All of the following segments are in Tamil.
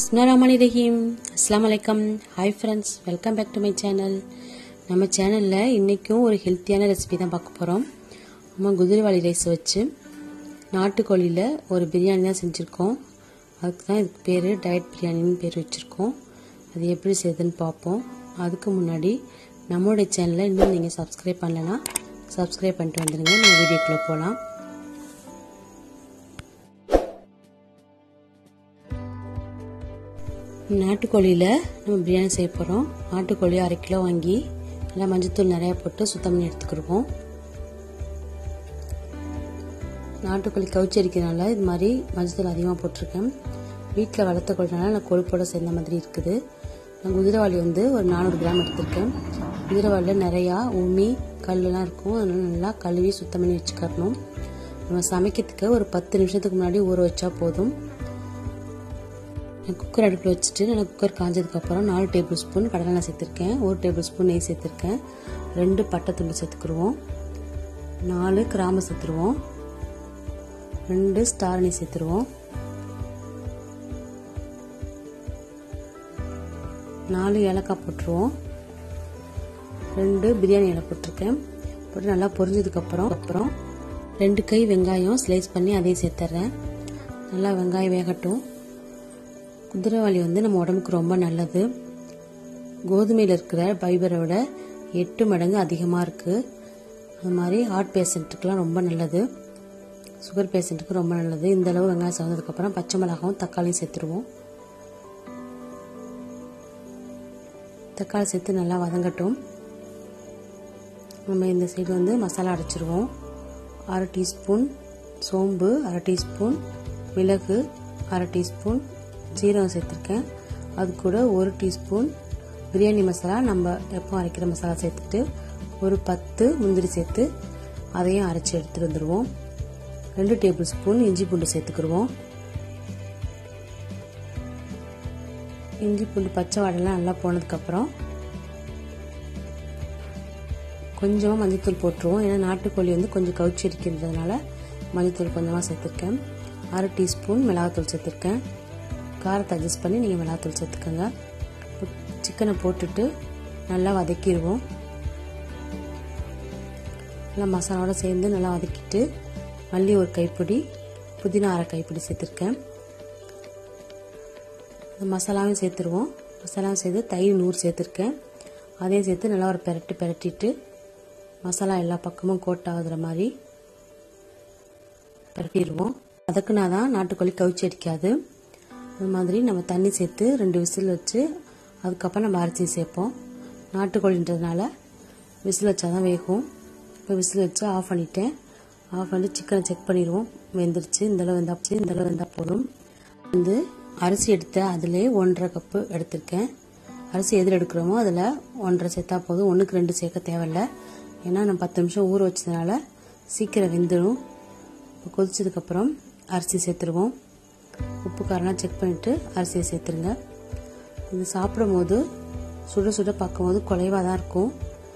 பிஸ்மில்லாஹிர் ரஹீம் அஸ்லாம் வலைக்கம் hi friends welcome back to my channel நம்ம சேனலில் இன்றைக்கும் ஒரு ஹெல்த்தியான ரெசிபி தான் பார்க்க போகிறோம் நம்ம குதிரைவாளி ரைஸ் வச்சு நாட்டுக்கோழியில் ஒரு பிரியாணி தான் செஞ்சுருக்கோம் அதுக்கு தான் இதுக்கு பேர் டயட் பிரியாணின்னு பேர் வச்சுருக்கோம் அது எப்படி செய்யுதுன்னு பார்ப்போம் அதுக்கு முன்னாடி நம்மளுடைய சேனலை இன்னும் நீங்கள் சப்ஸ்கிரைப் பண்ணலைன்னா சப்ஸ்கிரைப் பண்ணிட்டு வந்துடுங்க நம்ம வீடியோக்குள்ளே போகலாம் நாட்டுக்கோழியில் நம்ம பிரியாணி செய்ய போகிறோம் நாட்டுக்கோழி அரை கிலோ வாங்கி நல்லா மஞ்சத்தூள் நிறையா போட்டு சுத்தம் பண்ணி எடுத்துக்கிடுவோம் நாட்டுக்கோழி கவுச்சி அடிக்கிறனால இது மாதிரி மஞ்சத்தூள் அதிகமாக போட்டிருக்கேன் வீட்டில் வளர்த்த கோழினால நான் கொழுப்போட சேர்ந்த மாதிரி இருக்குது நான் குதிரைவாளி வந்து ஒரு நானூறு கிராம் எடுத்திருக்கேன் குதிரைவாளியில் நிறையா உமி கல்லுலாம் இருக்கும் அதனால நல்லா கழுவி சுத்தம் பண்ணி வச்சுக்கணும் நம்ம சமைக்கிறதுக்கு ஒரு பத்து நிமிஷத்துக்கு முன்னாடி ஊற வச்சா போதும் குக்கர் அடுப்பில் வச்சுட்டு நான் குக்கர் காஞ்சதுக்கப்புறம் நாலு டேபிள் ஸ்பூன் கடலெண்ணெய் சேர்த்துருக்கேன் ஒரு டேபிள் ஸ்பூன் நெய் சேர்த்துருக்கேன் ரெண்டு பட்டை துண்டு சேர்த்துக்குருவோம் நாலு கிராம்பு சேர்த்துருவோம் ரெண்டு ஸ்டார் நெய் சேர்த்துருவோம் நாலு ஏலக்காய் போட்டுருவோம் ரெண்டு பிரியாணி இலை போட்டிருக்கேன் போட்டு நல்லா பொரிஞ்சதுக்கப்புறம் அப்புறம் ரெண்டு கை வெங்காயம் ஸ்லைஸ் பண்ணி அதையும் சேர்த்துட்றேன் நல்லா வெங்காயம் வேகட்டும் குதிரைவாளி வந்து நம்ம உடம்புக்கு ரொம்ப நல்லது கோதுமையில் இருக்கிற ஃபைபரை விட எட்டு மடங்கு அதிகமாக இருக்குது அது மாதிரி ஹார்ட் பேஷண்ட்டுக்கெலாம் ரொம்ப நல்லது சுகர் பேஷண்ட்டுக்கு ரொம்ப நல்லது இந்த அளவு வெங்காயம் சேர்ந்ததுக்கப்புறம் பச்சை மிளகாவும் தக்காளியும் சேர்த்துருவோம் தக்காளி சேர்த்து நல்லா வதங்கட்டும் நம்ம இந்த சைடு வந்து மசாலா அரைச்சிருவோம் அரை டீஸ்பூன் சோம்பு அரை டீஸ்பூன் மிளகு அரை டீஸ்பூன் ஜீரகம் சேர்த்துருக்கேன் அது கூட ஒரு டீஸ்பூன் பிரியாணி மசாலா நம்ம எப்போ அரைக்கிற மசாலா சேர்த்துட்டு ஒரு பத்து முந்திரி சேர்த்து அதையும் அரைச்சி எடுத்துகிட்டு வந்துடுவோம் ரெண்டு டேபிள் ஸ்பூன் இஞ்சி பூண்டு சேர்த்துக்கிடுவோம் இஞ்சி பூண்டு பச்சை வாடெல்லாம் நல்லா போனதுக்கப்புறம் கொஞ்சமாக மஞ்சத்தூள் போட்டுருவோம் ஏன்னா நாட்டுக்கோழி வந்து கொஞ்சம் கவுச்சி இருக்கிறதுனால மஞ்சத்தூள் கொஞ்சமாக சேர்த்துருக்கேன் அரை டீஸ்பூன் மிளகாத்தூள் சேர்த்துருக்கேன் காரத்தை அட்ஜஸ்ட் பண்ணி நீங்கள் மிளகாத்தூள் சேர்த்துக்கோங்க சிக்கனை போட்டுட்டு நல்லா வதக்கிடுவோம் நல்லா மசாலாவோட சேர்ந்து நல்லா வதக்கிட்டு மல்லி ஒரு கைப்பிடி புதினா அரை கைப்பிடி சேர்த்துருக்கேன் மசாலாவும் சேர்த்துருவோம் மசாலாவும் சேர்த்து தயிர் நூறு சேர்த்துருக்கேன் அதையும் சேர்த்து நல்லா ஒரு பெரட்டி பெரட்டிட்டு மசாலா எல்லா பக்கமும் கோட் ஆகுற மாதிரி பெரட்டிடுவோம் அதுக்குனா தான் நாட்டுக்கோழி கவிச்சி அடிக்காது அது மாதிரி நம்ம தண்ணி சேர்த்து ரெண்டு விசில் வச்சு அதுக்கப்புறம் நம்ம அரிசி சேர்ப்போம் நாட்டுக்கோழின்றதுனால விசில் வச்சா தான் வேகும் இப்போ விசில் வச்சு ஆஃப் பண்ணிட்டேன் ஆஃப் பண்ணிட்டு சிக்கனை செக் பண்ணிடுவோம் வெந்துருச்சு இந்தளவு வெந்தாச்சு இந்தளவு வெந்தால் போதும் வந்து அரிசி எடுத்த அதிலே ஒன்றரை கப்பு எடுத்திருக்கேன் அரிசி எதில் எடுக்கிறோமோ அதில் ஒன்றரை சேர்த்தா போதும் ஒன்றுக்கு ரெண்டு சேர்க்க தேவையில்ல ஏன்னா நம்ம பத்து நிமிஷம் ஊற வச்சதுனால சீக்கிரம் வெந்துடும் கொதிச்சதுக்கப்புறம் அரிசி சேர்த்துருவோம் உப்பு காரெல்லாம் செக் பண்ணிவிட்டு அரிசியை சேர்த்துருங்க இது சாப்பிடும் போது சுட சுட பார்க்கும்போது குலைவாக தான் இருக்கும்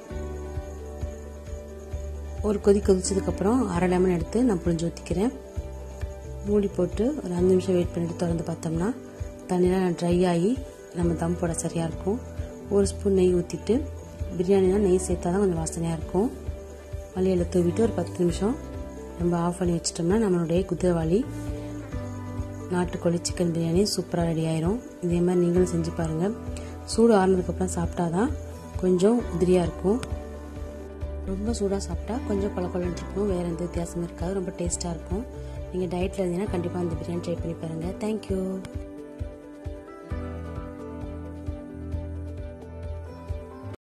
ஒரு கொதி கொதிச்சதுக்கப்புறம் அரை லெமன் எடுத்து நான் புளிஞ்சு ஊற்றிக்கிறேன் மூடி போட்டு ஒரு அஞ்சு நிமிஷம் வெயிட் பண்ணிட்டு திறந்து பார்த்தோம்னா தண்ணியெலாம் ட்ரை ஆகி நம்ம தம் போட சரியாக இருக்கும் ஒரு ஸ்பூன் நெய் ஊற்றிட்டு பிரியாணினா நெய் சேர்த்தா தான் கொஞ்சம் வாசனையாக இருக்கும் மல்லியில் தூவிட்டு ஒரு பத்து நிமிஷம் நம்ம ஆஃப் பண்ணி வச்சிட்டோம்னா நம்மளுடைய குதிரைவாளி நாட்டுக்கோழி சிக்கன் பிரியாணி சூப்பராக ரெடி ஆயிரும் இதே மாதிரி நீங்களும் செஞ்சு பாருங்கள் சூடு ஆறுனதுக்கப்புறம் சாப்பிட்டா தான் கொஞ்சம் உதிரியாக இருக்கும் ரொம்ப சூடாக சாப்பிட்டா கொஞ்சம் கொல கொலன்னு இருக்கும் வேறு எந்த வித்தியாசமும் இருக்காது ரொம்ப டேஸ்ட்டாக இருக்கும் நீங்கள் டயட்டில் இருந்தீங்கன்னா கண்டிப்பாக இந்த பிரியாணி ட்ரை பண்ணி பாருங்கள் தேங்க்யூ